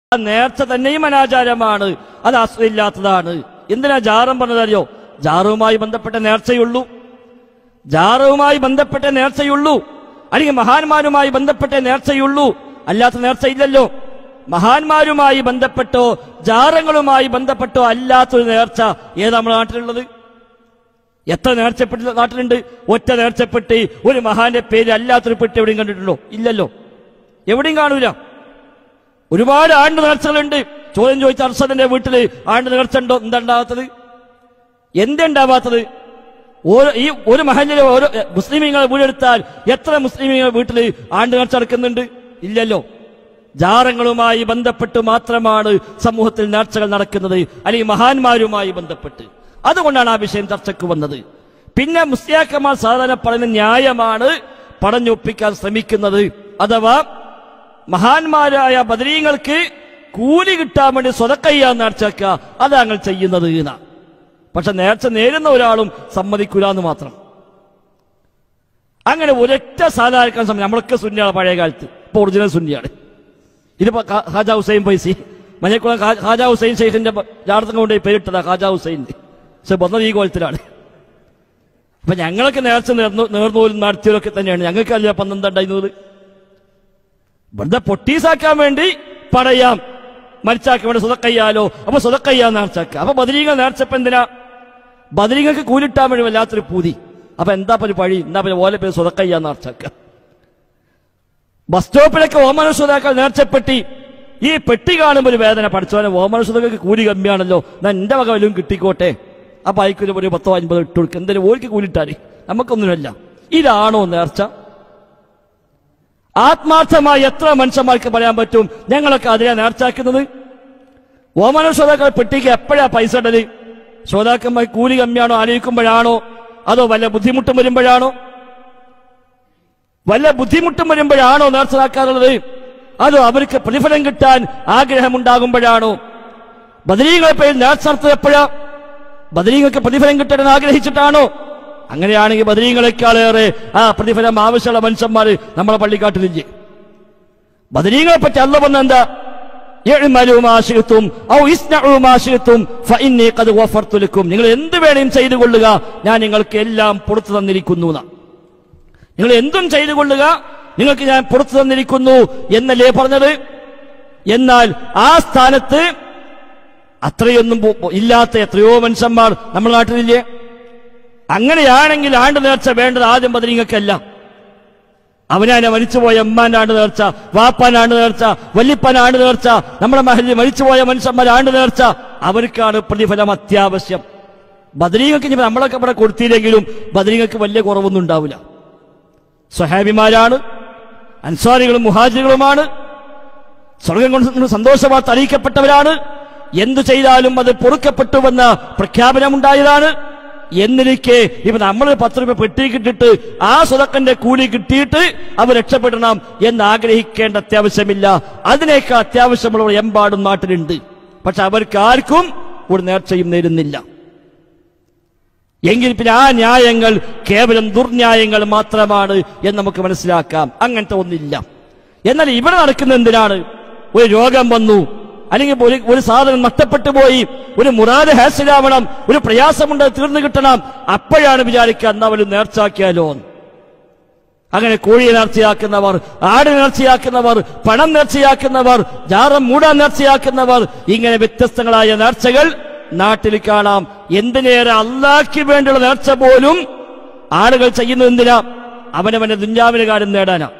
ആ നേർച്ച തന്നെയും അനാചാരമാണ് അത് അസുഖമില്ലാത്തതാണ് എന്തിനാ ജാറം പറഞ്ഞതറിയോ ജാറുവുമായി ബന്ധപ്പെട്ട നേർച്ചയുള്ളൂ ജാറവുമായി ബന്ധപ്പെട്ട നേർച്ചയുള്ളൂ അല്ലെങ്കിൽ മഹാന്മാരുമായി ബന്ധപ്പെട്ട നേർച്ചയുള്ളൂ അല്ലാത്ത നേർച്ചയില്ലല്ലോ മഹാന്മാരുമായി ബന്ധപ്പെട്ടോ ജാറങ്ങളുമായി ബന്ധപ്പെട്ടോ അല്ലാത്തൊരു നേർച്ച ഏതാ നമ്മുടെ നാട്ടിലുള്ളത് എത്ര നേർച്ചപ്പെട്ട് നാട്ടിലുണ്ട് ഒറ്റ നേർച്ചപ്പെട്ടി ഒരു മഹാന്റെ പേര് അല്ലാത്തൊരു പെട്ടി എവിടെയും കണ്ടിട്ടുണ്ടോ ഇല്ലല്ലോ എവിടെയും കാണൂല ഒരുപാട് ആണ്ട് നേർച്ചകളുണ്ട് ചോദ്യം ചോദിച്ച അർഷദന്റെ വീട്ടില് ആണ്ട് നേർച്ച ഉണ്ടോ എന്താ ഉണ്ടാവാത്തത് എന്തുണ്ടാവാത്തത് ഓരോ ഈ ഒരു മഹലിലെ ഓരോ മുസ്ലിമീങ്ങളെ വീടെടുത്താൽ എത്ര മുസ്ലിമീങ്ങൾ വീട്ടിൽ ആണ്ട് നേർച്ച നടക്കുന്നുണ്ട് ഇല്ലല്ലോ ജാറങ്ങളുമായി ബന്ധപ്പെട്ട് മാത്രമാണ് സമൂഹത്തിൽ നേർച്ചകൾ നടക്കുന്നത് അല്ലെങ്കിൽ മഹാന്മാരുമായി ബന്ധപ്പെട്ട് അതുകൊണ്ടാണ് ആ വിഷയം ചർച്ചയ്ക്ക് വന്നത് പിന്നെ മുസ്ലിയാക്കന്മാർ സാധാരണ പറയുന്ന ന്യായമാണ് പടഞ്ഞൊപ്പിക്കാൻ ശ്രമിക്കുന്നത് അഥവാ മഹാന്മാരായ ബദരീങ്ങൾക്ക് കൂലി കിട്ടാൻ വേണ്ടി സ്വതക്കയ്യാൻ നേർച്ചക്കുക അതാണ് ഞങ്ങൾ ചെയ്യുന്നത് എന്നാ പക്ഷെ നേർച്ച നേരുന്ന ഒരാളും സമ്മതിക്കൂല എന്ന് മാത്രം അങ്ങനെ ഒരൊറ്റ സാധാരണ സമയം നമ്മളൊക്കെ സുന്നിയാണ് പഴയ കാലത്ത് ഇപ്പൊ ഒറിജിനൽ സുന്നിയാണ് ഇതിപ്പോ ഖാ- ഖാജ ഹുസൈൻ പൈസി മഞ്ഞക്കുളം ഖാ- ഖാജ ഹുസൈൻ ഷെയ്ഖിന്റെ ജാതകം കൊണ്ട് പേരിട്ടതാ ഖാജ ഹുസൈൻ പക്ഷെ വന്നത് ഈ കോലത്തിലാണ് അപ്പൊ ഞങ്ങളൊക്കെ നേർച്ച നേർന്നു നേർന്നോലും നടത്തിയവരൊക്കെ തന്നെയാണ് ഞങ്ങൾക്ക് അല്ല പന്ത്രണ്ടുണ്ടായിരുന്നത് വെറുതെ പൊട്ടീസാക്കാൻ വേണ്ടി പടയാം മരിച്ചാക്കാൻ വേണ്ടി സ്വതക്കയ്യാലോ അപ്പൊ സ്വതക്കയ്യാ നേർച്ചാക്ക അപ്പൊ ബദരീങ്ങൾ നേർച്ചപ്പ എന്തിനാ ബദരീങ്ങൾക്ക് കൂലിട്ടാൻ വേണ്ടി വല്ലാത്തൊരു പൂതി അപ്പൊ എന്താ പല പഴി എന്താ പല ഓല പേര് സ്വതക്കയ്യാ നേർച്ചാക്ക ബസ് സ്റ്റോപ്പിലൊക്കെ ഓമനുഷ്യതാക്കൾ നേർച്ചപ്പെട്ടി ഈ പെട്ടി കാണുമ്പോൾ ഒരു വേദന പഠിച്ചവനെ ഓമനുഷ്യതകൾക്ക് കൂലി കമ്മിയാണല്ലോ ഞാൻ എന്റെ വക വല്ലതും കിട്ടിക്കോട്ടെ അപ്പൊ അയക്കൊരു ഒരു പത്തോ അൻപതോ ഇട്ട് കൊടുക്കും എന്തെങ്കിലും ഓർക്ക് കൂലിട്ടാല് നമുക്കൊന്നുമില്ല ഇതാണോ നേർച്ച ആത്മാർത്ഥമായി എത്ര മനുഷ്യന്മാർക്ക് പറയാൻ പറ്റും ഞങ്ങളൊക്കെ അതിനെ നേർച്ചാക്കുന്നത് ഓമന ശ്രോതാക്കൾ പെട്ടിക്ക് എപ്പോഴാ പൈസ ഇടല് ശ്രോതാക്കന്മാർ കൂലി കമ്മിയാണോ ആലോചിക്കുമ്പോഴാണോ അതോ വല്ല ബുദ്ധിമുട്ടും വരുമ്പോഴാണോ വല്ല ബുദ്ധിമുട്ടും വരുമ്പോഴാണോ നേർച്ചതാക്കാറുള്ളത് അതോ അവർക്ക് പ്രതിഫലം കിട്ടാൻ ആഗ്രഹമുണ്ടാകുമ്പോഴാണോ ബദരീങ്ങളെ പേരിൽ നേർച്ച നടത്തുന്നത് എപ്പോഴാ ബദരീങ്ങൾക്ക് പ്രതിഫലം കിട്ടാൻ ആഗ്രഹിച്ചിട്ടാണോ അങ്ങനെയാണെങ്കിൽ ബദരീങ്ങളെക്കാളേറെ ആ പ്രതിഫലം ആവശ്യമുള്ള മനുഷ്യന്മാർ നമ്മളെ പള്ളിക്കാട്ടിലില്ലേ ബദരീങ്ങളെ പറ്റി അല്ല പറഞ്ഞ എന്താ "ഇഅ്മലൂ മാ ശിഅ്തും ഔ ഇസ്നഉ മാ ശിഅ്തും ഫഇന്നി ഖദ് ഗഫർതു ലക്കും നിങ്ങൾ എന്ത് വേണേലും ചെയ്തു കൊള്ളുക ഞാൻ നിങ്ങൾക്ക് എല്ലാം പുറത്തു തന്നിരിക്കുന്നു എന്നാ. നിങ്ങൾ എന്തും ചെയ്തു കൊള്ളുക നിങ്ങൾക്ക് ഞാൻ പുറത്തു തന്നിരിക്കുന്നു എന്നല്ലേ പറഞ്ഞത് എന്നാൽ ആ സ്ഥാനത്ത് അത്രയൊന്നും പോ- ഇല്ലാത്ത എത്രയോ മനുഷ്യന്മാർ നമ്മുടെ നാട്ടിലില്ലേ അങ്ങനെയാണെങ്കിൽ ആണ്ട് നേർച്ച വേണ്ടത് ആദ്യം ബദരീങ്ങൾക്കല്ല അവനാനെ മരിച്ചുപോയ ഉമ്മാന്റെ ആണ്ട് നേർച്ച വാപ്പാന്റെ ആണ്ട് നേർച്ച വല്യപ്പന്റെ ആണ്ട് നേർച്ച നമ്മുടെ മഹലിൽ മരിച്ചുപോയ മനുഷ്യന്മാരുടെ ആണ്ട് നേർച്ച അവർക്കാണ് പ്രതിഫലം അത്യാവശ്യം ബദരീങ്ങൾക്ക് ഇനി നമ്മളൊക്കെ ഇവിടെ കൊടുത്തില്ലെങ്കിലും ബദരീങ്ങൾക്ക് വലിയ കുറവൊന്നും ഉണ്ടാവില്ല സ്വഹാബിമാരാണ് അൻസാരികളും മുഹാജികളുമാണ് സ്വർഗം കൊണ്ട് സന്തോഷ വാർത്ത അറിയിക്കപ്പെട്ടവരാണ് എന്തു ചെയ്താലും അത് പൊറുക്കപ്പെട്ടുവെന്ന പ്രഖ്യാപനമുണ്ടായതാണ് എന്നിരിക്കെ ഇപ്പൊ നമ്മൾ പത്ത് രൂപ പെട്ടി കിട്ടിട്ട് ആ സ്വതക്കന്റെ കൂലി കിട്ടിയിട്ട് അവർ രക്ഷപ്പെടണം എന്ന് ആഗ്രഹിക്കേണ്ട അത്യാവശ്യമില്ല അതിനേക്കാൾ അത്യാവശ്യമുള്ളവർ എമ്പാടും നാട്ടിലുണ്ട് പക്ഷെ അവർക്ക് ആർക്കും ഒരു നേർച്ചയും നേരുന്നില്ല എങ്കിൽ പിന്നെ ആ ന്യായങ്ങൾ കേവലം ദുർന്യായങ്ങൾ മാത്രമാണ് എന്ന് നമുക്ക് മനസ്സിലാക്കാം അങ്ങനത്തെ ഒന്നില്ല എന്നാൽ ഇവിടെ നടക്കുന്ന എന്തിനാണ് ഒരു രോഗം വന്നു അല്ലെങ്കിൽ ഒരു ഒരു സാധനം നഷ്ടപ്പെട്ടു പോയി ഒരു മുറാദ് ഹാസിലാവണം ഒരു പ്രയാസമുണ്ട് അത് തീർന്നു കിട്ടണം അപ്പോഴാണ് വിചാരിക്കുക എന്നാ ഒരു നേർച്ചാക്കിയാലോ എന്ന്. അങ്ങനെ കോഴിയെ നേർച്ചയാക്കുന്നവർ ആട് നേർച്ചയാക്കുന്നവർ പണം നേർച്ചയാക്കുന്നവർ ജാറം മൂടാൻ നേർച്ചയാക്കുന്നവർ ഇങ്ങനെ വ്യത്യസ്തങ്ങളായ നേർച്ചകൾ നാട്ടിൽ കാണാം എന്തിനേറെ അള്ളാഹ്ക്ക് വേണ്ടിയുള്ള നേർച്ച പോലും ആളുകൾ ചെയ്യുന്നത് എന്തിനാ അവനവന്റെ ദുഞ്ഞാവിന് കാര്യം നേടാനാ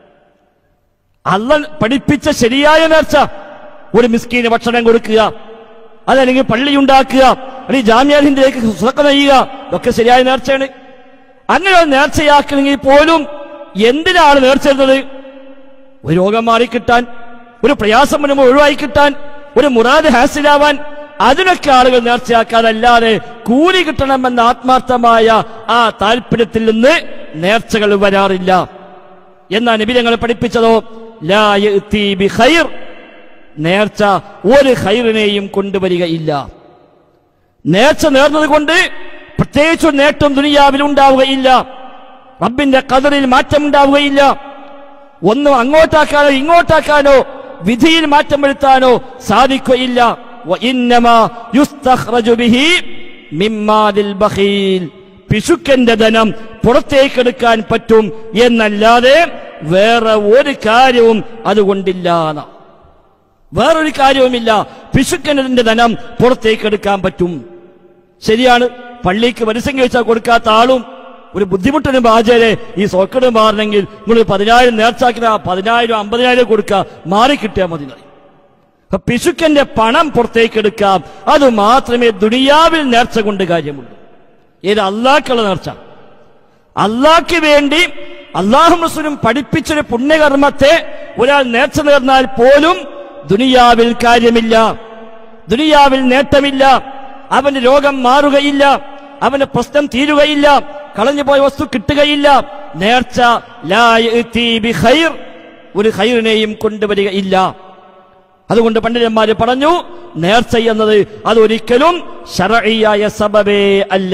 അള്ള പഠിപ്പിച്ച ശരിയായ നേർച്ച ഒരു മിസ്കീന് ഭക്ഷണം കൊടുക്കുക അതല്ലെങ്കിൽ പള്ളി ഉണ്ടാക്കുക അല്ലെങ്കിൽ ജാമ്യാഹിന്ദിലേക്ക് സുഖം നെയ്യുക ഇതൊക്കെ ശരിയായ നേർച്ചയാണ് അങ്ങനെ ഒരു നേർച്ചയാക്കണമെങ്കിൽ പോലും എന്തിനാണ് നേർച്ചിരുന്നത് ഒരു രോഗം മാറിക്കിട്ടാൻ ഒരു പ്രയാസം വരുമ്പോൾ ഒഴിവായി കിട്ടാൻ ഒരു മുറാദ് ഹാസിലാവാൻ അതിനൊക്കെ ആളുകൾ നേർച്ചയാക്കാതല്ലാതെ കൂലി കിട്ടണമെന്ന ആത്മാർത്ഥമായ ആ താല്പര്യത്തിൽ നിന്ന് നേർച്ചകൾ വരാറില്ല എന്നാ നബി ഞങ്ങൾ പഠിപ്പിച്ചതോ ലാ യഅ്തി ബി ഖൈർ നേർച്ച ഒരു ഖൈറിനെയും കൊണ്ടുവരികയില്ല നേർച്ച നേർന്നത് കൊണ്ട് പ്രത്യേകിച്ച് ഒരു നേട്ടം ദുനിയാവിൽ ഉണ്ടാവുകയില്ല റബ്ബിന്റെ കതറിൽ മാറ്റം ഉണ്ടാവുകയില്ല ഒന്നും അങ്ങോട്ടാക്കാനോ ഇങ്ങോട്ടാക്കാനോ വിധിയിൽ മാറ്റം വരുത്താനോ സാധിക്കുകയില്ല വഇന്നമാ യുസ്തഖ്റജു ബിഹി മിമ്മാലിൽ ബഖീൽ പിശുക്കന്റെ ധനം പുറത്തേക്കെടുക്കാൻ പറ്റും എന്നല്ലാതെ വേറെ ഒരു കാര്യവും അതുകൊണ്ടില്ല എന്നാ. വേറൊരു കാര്യവുമില്ല പിശുക്കനതിന്റെ ധനം പുറത്തേക്കെടുക്കാൻ പറ്റും ശരിയാണ് പള്ളിക്ക് പരസ്യം വെച്ചാൽ കൊടുക്കാത്ത ആളും ഒരു ബുദ്ധിമുട്ടിന് ബാധ്യതയെ ഈ സോക്കട് മാറണമെങ്കിൽ നിങ്ങൾ പതിനായിരം നേർച്ചാക്കിന പതിനായിരം അമ്പതിനായിരം കൊടുക്കുക മാറി കിട്ടിയാൽ മതി എന്ന് പറയും. അപ്പൊ പിശുക്കന്റെ പണം പുറത്തേക്കെടുക്കാം അത് മാത്രമേ ദുനിയാവിൽ നേർച്ച കൊണ്ട് കാര്യമുള്ളൂ ഏത് അള്ളാഹ്ക്കുള്ള നേർച്ച അള്ളാഹ്ക്ക് വേണ്ടി അള്ളാഹു റസൂലും പഠിപ്പിച്ചൊരു പുണ്യകർമ്മത്തെ ഒരാൾ നേർച്ച നേർന്നാൽ പോലും ദുനിയാവിൽ കാര്യമില്ല ദുനിയാവിൽ നേട്ടമില്ല അവന് രോഗം മാറുകയില്ല അവന് പ്രശ്നം തീരുകയില്ല കളഞ്ഞുപോയ വസ്തു കിട്ടുകയില്ല നേർച്ച ലാ യഅ്തി ബിഖൈർ ഒരു ഖൈറിനെയും കൊണ്ടുവരികയില്ല അതുകൊണ്ട് പണ്ഡിതന്മാര് പറഞ്ഞു നേർച്ച എന്നത് അതൊരിക്കലും ശരഈയായ സബബേ അല്ല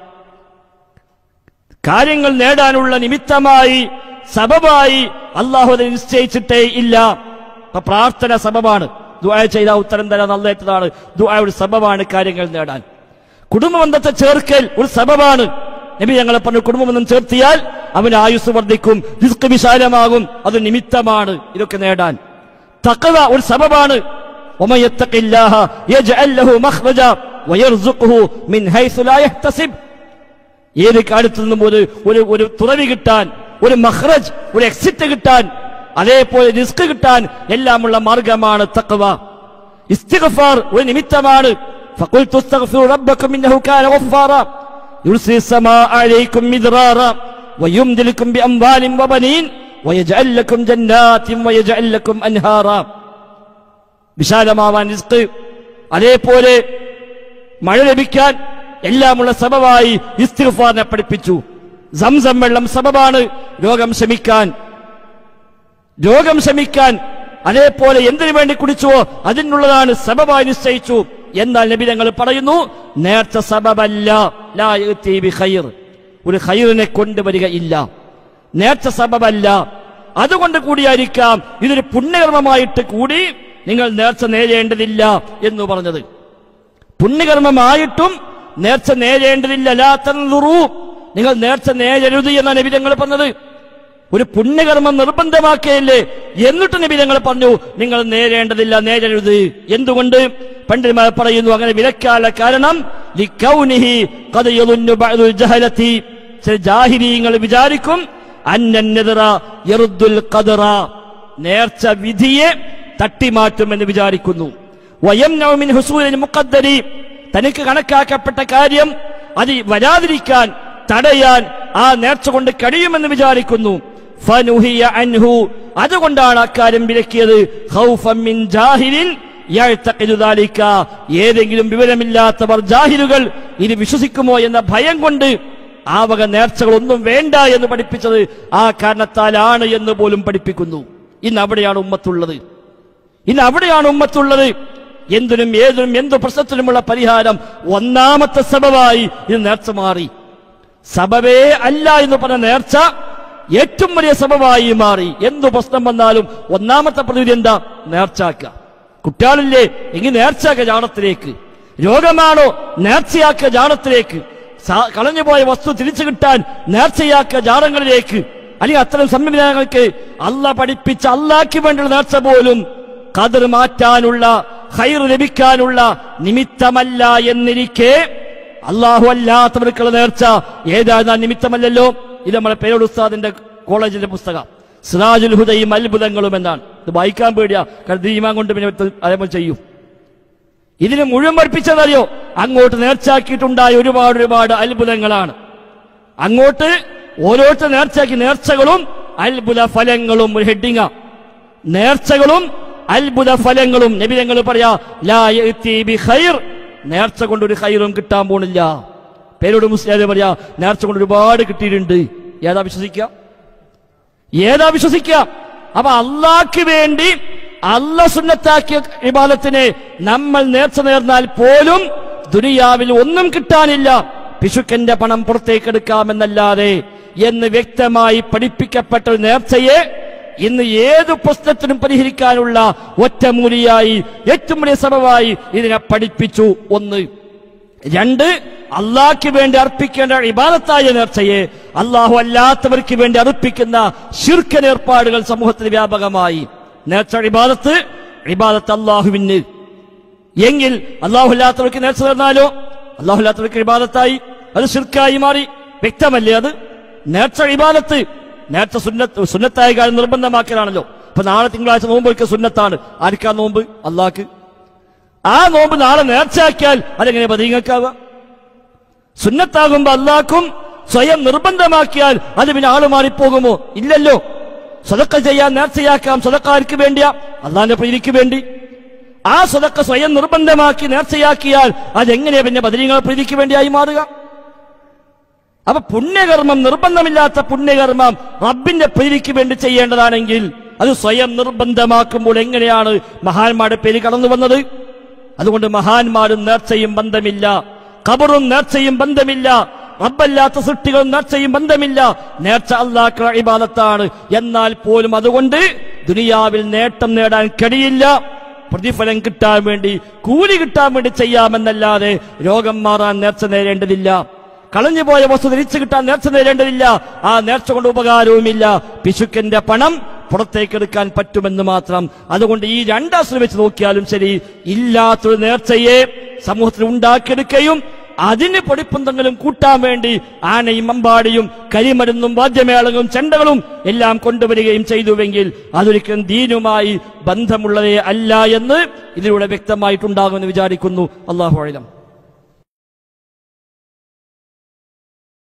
കാര്യങ്ങൾ നേടാനുള്ള നിമിത്തമായി സബബായി അള്ളാഹു അത് നിശ്ചയിച്ചിട്ടേ ഇല്ല അപ്പൊ പ്രാർത്ഥന സബബാണ് ദുആ ചെയ്ത ഉത്തരം തരാൻ നല്ലതാണ് ദുആ ഒരു സബബാണ് കാര്യങ്ങൾ നേടാൻ കുടുംബബന്ധത്തെ ചേർക്കൽ ഒരു സബബാണ് നബി ഞങ്ങളെ പറഞ്ഞു കുടുംബബന്ധം ചേർത്തിയാൽ അവന് ആയുസ് വർദ്ധിക്കും റിസ്ക് വിശാലമാകും അത് നിമിത്തമാണ് ഇതൊക്കെ നേടാൻ തഖവ ഒരു സബബാണ് ومن يتق الله يجعل له مخرجا ويرزقه من حيث لا يحتسب ഏത് കാര്യത്തു നിന്നും ഒരു ഒരു ഒരു തുറവി കിട്ടാൻ ഒരു മഹ്റജ് ഒരു എക്സിറ്റ് കിട്ടാൻ അതേപോലെ റിസ്ക് കിട്ടാൻ എല്ലാമുള്ള മാർഗമാണ് തഖവ ഇസ്തിഗ്ഫാർ ഒരു നിമിത്തമാണ് فقلت استغفروا ربكم انه كان غفارا يرسل السماء عليكم مدرارا ويمدلكم باموال وبنين ويجعل لكم جنات ويجعل لكم انهارا വിശാലമാവാൻ റിസ്ക് അതേപോലെ മഴ ലഭിക്കാൻ എല്ലാമുള്ള സബബായി ഇസ്തിഗ്ഫാറിനെ പഠിപ്പിച്ചു സംസം വെള്ളം സബബാണ് രോഗം ശമിക്കാൻ രോഗം ശമിക്കാൻ അതേപോലെ എന്തിനു വേണ്ടി കുടിച്ചുവോ അതിനുള്ളതാണ് സബബായി നിശ്ചയിച്ചു എന്നാൽ നബി ഞങ്ങൾ പറയുന്നു നേർച്ച സബബല്ല ലാ യഅ്തി ബിഖൈർ ഒരു ഖൈറിനെ കൊണ്ടുവരികയില്ല നേർച്ച സബബല്ല അതുകൊണ്ട് കൂടിയായിരിക്കാം ഇതൊരു പുണ്യകർമ്മമായിട്ട് കൂടി നിങ്ങൾ നേർച്ച നേടേണ്ടതില്ല എന്ന് പറഞ്ഞത് പുണ്യകർമ്മമായിട്ടും നേർച്ച നേടേണ്ടതില്ല ലാ തൻളുറൂ നിങ്ങൾ നേർച്ച നേടരുത് എന്നാണ് നബി ഞങ്ങൾ പറഞ്ഞത് ഒരു പുണ്യകർമ്മം നിർബന്ധമാക്കുകയല്ലേ എന്നിട്ട് നബി ഞങ്ങൾ പറഞ്ഞു നിങ്ങൾ നേരേണ്ടതില്ല നേരരുത് എന്തുകൊണ്ട് പണ്ഡിതന്മാർ പറയുന്നു അങ്ങനെ വിലക്കാല കാരണം ലിക്കൗനിഹി ഖദ് യദുന്നു ബഅദുൽ ജഹലത്തി ചില ജാഹിരീങ്ങൾ വിചാരിക്കും അന്നന്നെതിറ യറുദ്ദുൽ ഖദറ നേർച്ച വിധിയെ തട്ടിമാറ്റുമെന്ന് വിചാരിക്കുന്നു വയംനഉ മിൻ ഹുസൂലിൽ മുഖദ്ദരി തനിക്ക് കണക്കാക്കപ്പെട്ട കാര്യം അത് വരാതിരിക്കാൻ തടയാൻ ആ നേർച്ച കൊണ്ട് കഴിയുമെന്ന് വിചാരിക്കുന്നു ഫനുഹിയ അൻഹു അതുകൊണ്ടാണ് അക്കാര്യം വിലക്കിയത് ഖൗഫൻ മിൻ ജാഹിലിൻ യഅ്തഖിദു ദാലിക ഏതെങ്കിലും വിവരമില്ലാത്തവർ ജാഹിലുകൾ ഇത് വിശ്വസിക്കുമോ എന്ന ഭയം കൊണ്ട് ആ വക നേർച്ചകളൊന്നും വേണ്ട എന്ന് പഠിപ്പിച്ചത് ആ കാരണത്താലാണ് എന്ന് പോലും പഠിപ്പിക്കുന്നു ഇന്ന് അവിടെയാണ് ഉമ്മത്തുള്ളത് ഇന്ന് അവിടെയാണ് ഉമ്മത്തുള്ളത് എന്തിനും ഏതിനും എന്തു പ്രശ്നത്തിനുമുള്ള പരിഹാരം ഒന്നാമത്തെ സബബായി ഇത് നേർച്ച മാറി സബബേ അല്ല എന്ന് പറഞ്ഞ നേർച്ച ഏറ്റവും വലിയ സബബായി മാറി എന്തു പ്രശ്നം വന്നാലും ഒന്നാമത്തെ പ്രതിവിധി എന്താ നേർച്ചാക്ക കുട്ടികളില്ലേ എങ്കിൽ നേർച്ചാക്ക ജാണത്തിലേക്ക് രോഗമാണോ നേർച്ചയാക്ക ജാണത്തിലേക്ക് സാ- കളഞ്ഞുപോയ വസ്തു തിരിച്ചു കിട്ടാൻ നേർച്ചയാക്ക ജാടങ്ങളിലേക്ക് അല്ലെങ്കിൽ അത്തരം സംവിധാനങ്ങൾക്ക് അല്ല പഠിപ്പിച്ച അല്ലാക്ക് വേണ്ടിയുള്ള നേർച്ച പോലും കതിർ മാറ്റാനുള്ള ഹൈർ ലഭിക്കാനുള്ള നിമിത്തമല്ല എന്നിരിക്കെ അള്ളാഹു അല്ലാത്തവർക്കുള്ള നേർച്ച ഏതായാലും നിമിത്തമല്ലല്ലോ ഇത് നമ്മുടെ പേരോട് ഉസ്താദിന്റെ കോളേജിന്റെ പുസ്തകം സിറാജുൽ ഹുദയും അത്ഭുതങ്ങളും എന്നാണ് ഇത് വായിക്കാൻ പേടിയാ കാരണം ദീമാൻ കൊണ്ട് പിന്നെ ഇത് അതേപോലെ ചെയ്യും ഇതിന് മുഴുവൻ പഠിപ്പിച്ചതറിയോ അങ്ങോട്ട് നേർച്ചാക്കിയിട്ടുണ്ടായ ഒരുപാട് ഒരുപാട് അത്ഭുതങ്ങളാണ് അങ്ങോട്ട് ഓരോരുത്തർ നേർച്ചയാക്കി നേർച്ചകളും അത്ഭുത ഫലങ്ങളും ഒരു ഹെഡിങ്ങ നേർച്ചകളും അത്ഭുത ഫലങ്ങളും നബിതങ്ങൾ പറയാ ലാ യഅ്തി ബി ഖൈർ നേർച്ച കൊണ്ട് ഒരു ഖൈറും കിട്ടാൻ പോണില്ല പേരോട് മുസ്ലിം പറയാ നേർച്ച കൊണ്ട് ഒരുപാട് കിട്ടിയിട്ടുണ്ട് ഏതാ വിശ്വസിക്കുക ഏതാ വിശ്വസിക്കുക അപ്പൊ അള്ളാഹ്ക്ക് വേണ്ടി അല്ല സുന്നത്താക്കിയ വിവാദത്തിന് നമ്മൾ നേർച്ച നേർന്നാൽ പോലും ദുനിയാവിൽ ഒന്നും കിട്ടാനില്ല പിശുക്കന്റെ പണം പുറത്തേക്കെടുക്കാമെന്നല്ലാതെ എന്ന് വ്യക്തമായി പഠിപ്പിക്കപ്പെട്ട ഒരു നേർച്ചയെ ഇന്ന് ഏത് പ്രശ്നത്തിനും പരിഹരിക്കാനുള്ള ഒറ്റമൂലിയായി ഏറ്റവും വലിയ സഭവായി ഇതിനെ പഠിപ്പിച്ചു ഒന്ന് രണ്ട് അള്ളാഹ്ക്ക് വേണ്ടി അർപ്പിക്കേണ്ട ഇബാദത്തായ നേർച്ചയെ അള്ളാഹു അല്ലാത്തവർക്ക് വേണ്ടി അർപ്പിക്കുന്ന ശിർക്കൻ ഏർപ്പാടുകൾ സമൂഹത്തിൽ വ്യാപകമായി നേർച്ച ഇബാദത്ത് ഇബാദത്ത് അള്ളാഹുവിന് എങ്കിൽ അള്ളാഹു അല്ലാത്തവർക്ക് നേർച്ച തന്നാലോ അള്ളാഹു അല്ലാത്തവർക്ക് ഇബാദത്തായി അത് ശിർക്കായി മാറി വ്യക്തമല്ലേ അത് നേർച്ച ഇബാദത്ത് നേർച്ച സുന്നത്ത് സുന്നത്തായ കാര്യം നിർബന്ധമാക്കലാണല്ലോ അപ്പൊ നാളെ തിങ്കളാഴ്ച നോമ്പ് ഒരിക്കൽ സുന്നത്താണ് ആർക്കാ നോമ്പ് അള്ളാഹ്ക്ക് ആ നോമ്പ് നാളെ നേർച്ചയാക്കിയാൽ അതെങ്ങനെ ബദീങ്ങൾക്കാവുക സുന്നത്താകുമ്പോ അള്ളാഹ്ക്കും സ്വയം നിർബന്ധമാക്കിയാൽ അത് പിന്നെ ആള് മാറിപ്പോകുമോ ഇല്ലല്ലോ സ്വതക്ക ചെയ്യാൻ നേർച്ചയാക്കാം സ്വതക്കാർക്ക് വേണ്ടിയാ അള്ളാഹിന്റെ പ്രീതിക്ക് വേണ്ടി ആ സ്വതക്ക സ്വയം നിർബന്ധമാക്കി നേർച്ചയാക്കിയാൽ അതെങ്ങനെയാ പിന്നെ ബദരീങ്ങളെ പ്രീതിക്ക് വേണ്ടിയായി മാറുക അപ്പൊ പുണ്യകർമ്മം നിർബന്ധമില്ലാത്ത പുണ്യകർമ്മം റബ്ബിന്റെ പ്രീതിക്ക് വേണ്ടി ചെയ്യേണ്ടതാണെങ്കിൽ അത് സ്വയം നിർബന്ധമാക്കുമ്പോൾ എങ്ങനെയാണ് മഹാന്മാരുടെ പേര് കടന്നു വന്നത് അതുകൊണ്ട് മഹാന്മാരും നേർച്ചയും ബന്ധമില്ല ഖബറും നേർച്ചയും ബന്ധമില്ല റബ്ബല്ലാത്ത സൃഷ്ടികളും നേർച്ചയും ബന്ധമില്ല നേർച്ച അള്ളാഹ് ഇബാദത്താണ് എന്നാൽ പോലും അതുകൊണ്ട് ദുനിയാവിൽ നേട്ടം നേടാൻ കഴിയില്ല പ്രതിഫലം കിട്ടാൻ വേണ്ടി കൂലി കിട്ടാൻ വേണ്ടി ചെയ്യാമെന്നല്ലാതെ രോഗം മാറാൻ നേർച്ച നേരേണ്ടതില്ല കളഞ്ഞുപോയ വസ്തു തിരിച്ചു കിട്ടാൻ നേർച്ച നേരേണ്ടതില്ല ആ നേർച്ച കൊണ്ട് ഉപകാരവുമില്ല പിശുക്കന്റെ പണം പുറത്തേക്കെടുക്കാൻ പറ്റുമെന്ന് മാത്രം അതുകൊണ്ട് ഈ രണ്ടാശ്രം വെച്ച് നോക്കിയാലും ശരി ഇല്ലാത്തൊരു നേർച്ചയെ സമൂഹത്തിൽ ഉണ്ടാക്കിയെടുക്കുകയും അതിന് പൊടിപ്പുന്തെങ്കിലും കൂട്ടാൻ വേണ്ടി ആനയും അമ്പാടിയും കരിമരുന്നും വാദ്യമേളങ്ങളും ചെണ്ടകളും എല്ലാം കൊണ്ടുവരികയും ചെയ്തുവെങ്കിൽ അതൊരിക്കലും ദീനുമായി ബന്ധമുള്ളതേ അല്ല എന്ന് ഇതിലൂടെ വ്യക്തമായിട്ടുണ്ടാകുമെന്ന് വിചാരിക്കുന്നു അള്ളാഹു അലം